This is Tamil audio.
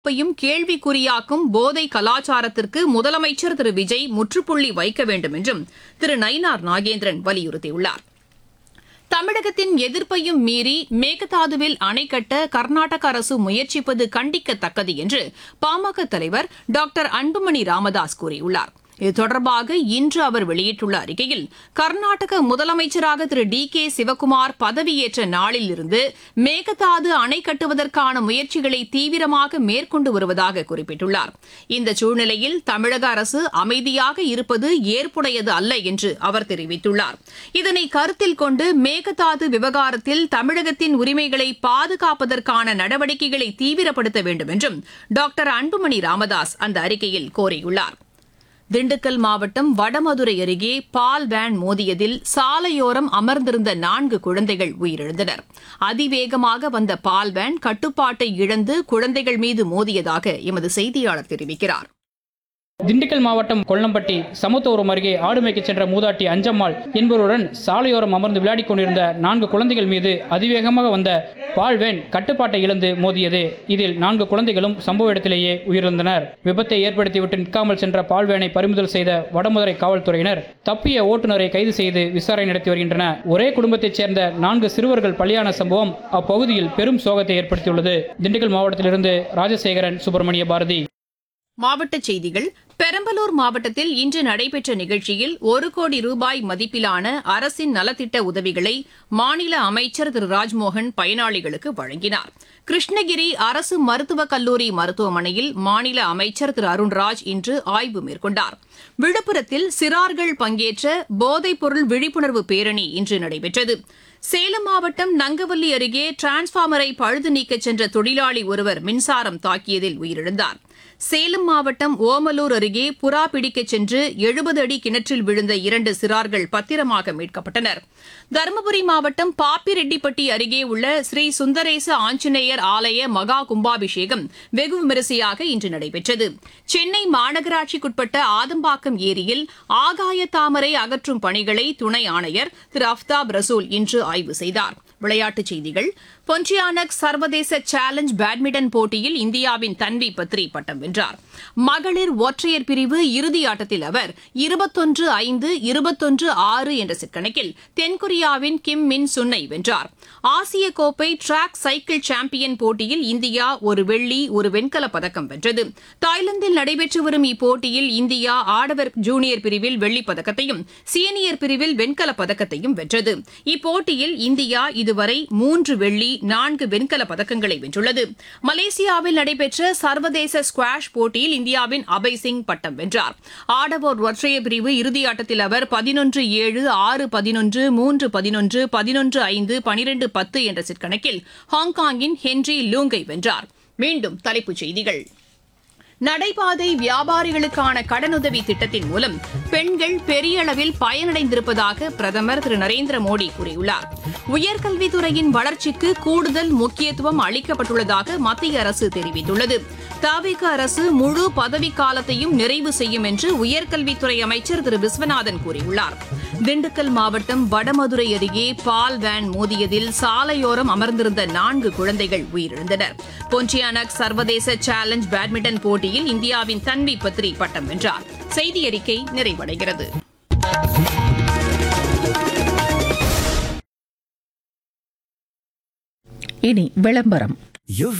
ப்பையும் கேள்விக்குறியாக்கும் போதை கலாச்சாரத்திற்கு முதலமைச்சர் திரு விஜய் முற்றுப்புள்ளி வைக்க வேண்டும் என்றும் திரு நயினார் நாகேந்திரன் வலியுறுத்தியுள்ளார் தமிழகத்தின் எதிர்ப்பையும் மீறி மேகதாதுவில் அணை கட்ட கர்நாடக அரசு முயற்சிப்பது கண்டிக்கத்தக்கது என்று பாமக தலைவர் டாக்டர் அன்புமணி ராமதாஸ் கூறியுள்ளார் இது தொடர்பாக இன்று அவர் வெளியிட்டுள்ள அறிக்கையில் கர்நாடக முதலமைச்சராக திரு டி கே சிவக்குமார் பதவியேற்ற நாளிலிருந்து மேகதாது அணை கட்டுவதற்கான முயற்சிகளை தீவிரமாக மேற்கொண்டு வருவதாக குறிப்பிட்டுள்ளார் இந்த சூழ்நிலையில் தமிழக அரசு அமைதியாக இருப்பது ஏற்புடையது அல்ல என்று அவர் தெரிவித்துள்ளார் இதனை கருத்தில் கொண்டு மேகதாது விவகாரத்தில் தமிழகத்தின் உரிமைகளை பாதுகாப்பதற்கான நடவடிக்கைகளை தீவிரப்படுத்த வேண்டும் என்றும் டாக்டர் அன்புமணி ராமதாஸ் அந்த அறிக்கையில் கோரியுள்ளார் திண்டுக்கல் மாவட்டம் வடமதுரை அருகே பால் வேன் மோதியதில் சாலையோரம் அமர்ந்திருந்த நான்கு குழந்தைகள் உயிரிழந்தனர் அதிவேகமாக வந்த பால் வேன் கட்டுப்பாட்டை இழந்து குழந்தைகள் மீது மோதியதாக எமது செய்தியாளர் தெரிவிக்கிறார் திண்டுக்கல் மாவட்டம் கொல்லம்பட்டி சமத்துவரம் அருகே ஆடு மேய்க்கச் சென்ற மூதாட்டி அஞ்சம்மாள் என்பவருடன் சாலையோரம் அமர்ந்து விளையாடிக் கொண்டிருந்த நான்கு குழந்தைகள் மீது அதிவேகமாக வந்த பால்வேன் கட்டுப்பாட்டை இழந்து மோதியது இதில் நான்கு குழந்தைகளும் சம்பவ இடத்திலேயே உயிரிழந்தனர் விபத்தை ஏற்படுத்திவிட்டு நிற்காமல் சென்ற பால்வேனை பறிமுதல் செய்த வடமதுரை காவல்துறையினர் தப்பிய ஓட்டுநரை கைது செய்து விசாரணை நடத்தி வருகின்றனர் ஒரே குடும்பத்தைச் சேர்ந்த நான்கு சிறுவர்கள் பலியான சம்பவம் அப்பகுதியில் பெரும் சோகத்தை ஏற்படுத்தியுள்ளது திண்டுக்கல் மாவட்டத்திலிருந்து ராஜசேகரன் சுப்பிரமணிய பாரதி மாவட்டச் செய்திகள் பெரம்பலூர் மாவட்டத்தில் இன்று நடைபெற்ற நிகழ்ச்சியில் ஒரு கோடி ரூபாய் மதிப்பிலான அரசின் நலத்திட்ட உதவிகளை மாநில அமைச்சர் திரு ராஜ்மோகன் பயனாளிகளுக்கு வழங்கினார் கிருஷ்ணகிரி அரசு மருத்துவக் கல்லூரி மருத்துவமனையில் மாநில அமைச்சர் திரு அருண்ராஜ் இன்று ஆய்வு மேற்கொண்டார் விழுப்புரத்தில் சிறார்கள் பங்கேற்ற போதைப்பொருள் விழிப்புணர்வு பேரணி இன்று நடைபெற்றது சேலம் மாவட்டம் நங்கவல்லி அருகே டிரான்ஸ்பார்மரை பழுது நீக்கச் சென்ற தொழிலாளி ஒருவர் மின்சாரம் தாக்கியதில் உயிரிழந்தார் சேலம் மாவட்டம் ஓமலூர் அருகே புறா பிடிக்கச் சென்று எழுபது அடி கிணற்றில் விழுந்த இரண்டு சிறார்கள் பத்திரமாக மீட்கப்பட்டனர் தருமபுரி மாவட்டம் பாப்பிரெட்டிப்பட்டி அருகே உள்ள ஸ்ரீ சுந்தரேச ஆஞ்சநேயர் ஆலய மகா கும்பாபிஷேகம் வெகு விமரிசையாக இன்று நடைபெற்றது சென்னை மாநகராட்சிக்குட்பட்ட ஆதம்பாக்கம் ஏரியில் ஆகாய தாமரை அகற்றும் பணிகளை துணை ஆணையர் திரு அஃப்தாப் ரசூல் இன்று ஆய்வு செய்தார் விளையாட்டுச் செய்திகள் பொன்டியானக் சர்வதேச சேலஞ்ச் பேட்மிண்டன் போட்டியில் இந்தியாவின் தன்வி பத்ரி பட்டம் வென்றார் மகளிர் ஒற்றையர் பிரிவு இறுதி ஆட்டத்தில் அவர் இருபத்தொன்று ஐந்து இருபத்தொன்று ஆறு என்ற செட் கணக்கில் தென்கொரியாவின் கிம் மின் சுன்னை வென்றார் ஆசிய கோப்பை டிராக் சைக்கிள் சாம்பியன் போட்டியில் இந்தியா ஒரு வெள்ளி ஒரு வெண்கலப் பதக்கம் வென்றது தாய்லாந்தில் நடைபெற்று வரும் இப்போட்டியில் இந்தியா ஆடவர் ஜூனியர் பிரிவில் வெள்ளிப் பதக்கத்தையும் சீனியர் பிரிவில் வெண்கலப் பதக்கத்தையும் வென்றது இப்போட்டியில் இந்தியா இதுவரை மூன்று வெள்ளி நான்கு வெண்கலப் பதக்கங்களை வென்றுள்ளது மலேசியாவில் நடைபெற்ற சர்வதேச ஸ்குவாஷ் போட்டியில் இந்தியாவின் அபய் சிங் பட்டம் வென்றார் ஆடவர் ஒற்றையர் பிரிவு இறுதியாட்டத்தில் அவர் பதினொன்று ஏழு ஆறு பதினொன்று மூன்று பதினொன்று பதினொன்று ஐந்து பனிரெண்டு பத்து என்ற செட் கணக்கில் ஹாங்காங்கின் ஹென்றி லூங்கை வென்றார் மீண்டும் தலைப்புச் செய்திகள் நடைபாதை வியாபாரிகளுக்கான கடனுதவி திட்டத்தின் மூலம் பெண்கள் பெரிய அளவில் பயனடைந்திருப்பதாக பிரதமர் திரு நரேந்திர மோடி கூறியுள்ளார் உயர்கல்வித்துறையின் வளர்ச்சிக்கு கூடுதல் முக்கியத்துவம் அளிக்கப்பட்டுள்ளதாக மத்திய அரசு தெரிவித்துள்ளது தாவேக அரசு முழு பதவிக்காலத்தையும் நிறைவு செய்யும் என்று உயர்கல்வித்துறை அமைச்சர் திரு விஸ்வநாதன் கூறியுள்ளார் திண்டுக்கல் மாவட்டம் வடமதுரை அருகே பால் வேன் மோதியதில் சாலையோரம் அமர்ந்திருந்த நான்கு குழந்தைகள் உயிரிழந்தனர் பொன்டியானக் சர்வதேச சேலஞ்ச் பேட்மிண்டன் போட்டியில் இந்தியாவின் தன்வி பத்ரி பட்டம் வென்றார் செய்தி அறிக்கை நிறைவடைகிறது இனி விளம்பரம் Your